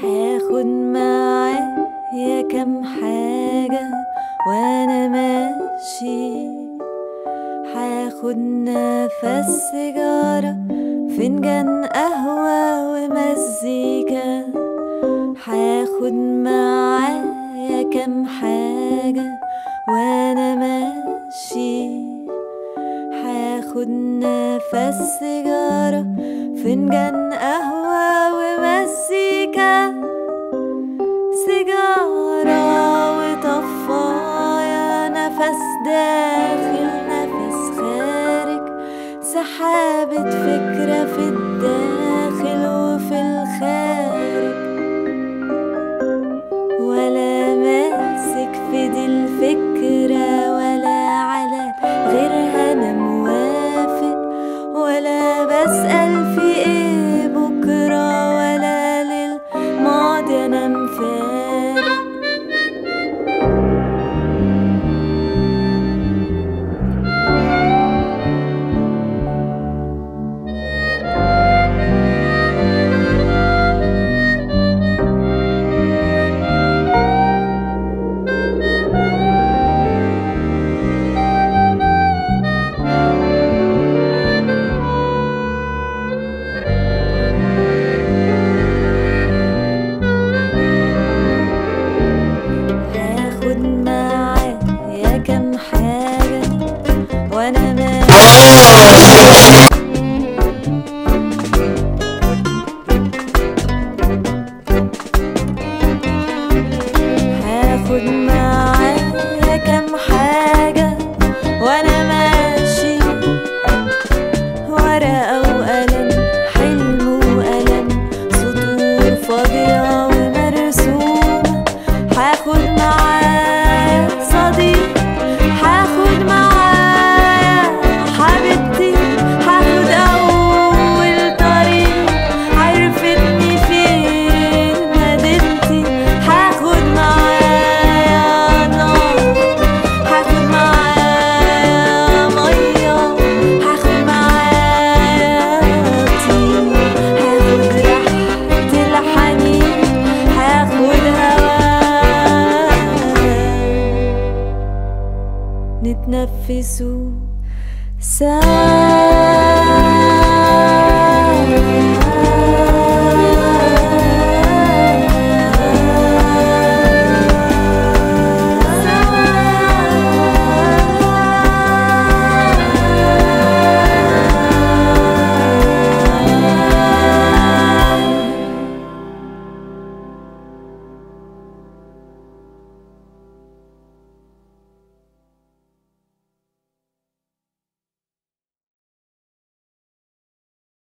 هاخد معايا كام حاجة وانا ماشي هاخد نفس سيجارة فنجان قهوة ومزيكا هاخد معايا كام حاجة وانا ماشي هاخد نفس سيجارة فنجان قهوة ومزيكا سيجارة وطفايا نفس داخل نفس خارج سحابة فكرة في الداخل وفي الخارج ولا ماسك في دي الفكرة ولا على غيرها أنا موافق ولا بسأل في ايه بكرة ولا للماضي أنا مفارق هاخد معايا كام حاجة وأنا ماشي هاخد معايا كام حاجة وأنا ماشي ورقة وقلم حلم وألم سطور فاضية ومرسومة هاخد معايا صديق هاخد معايا حبيبتي هاخد أول طريق عرفتني فين مدينتي هاخد معايا نار هاخد معايا مية هاخد معايا طين هاخد ريحة الحنين هاخد هوا نتنفسوا سوا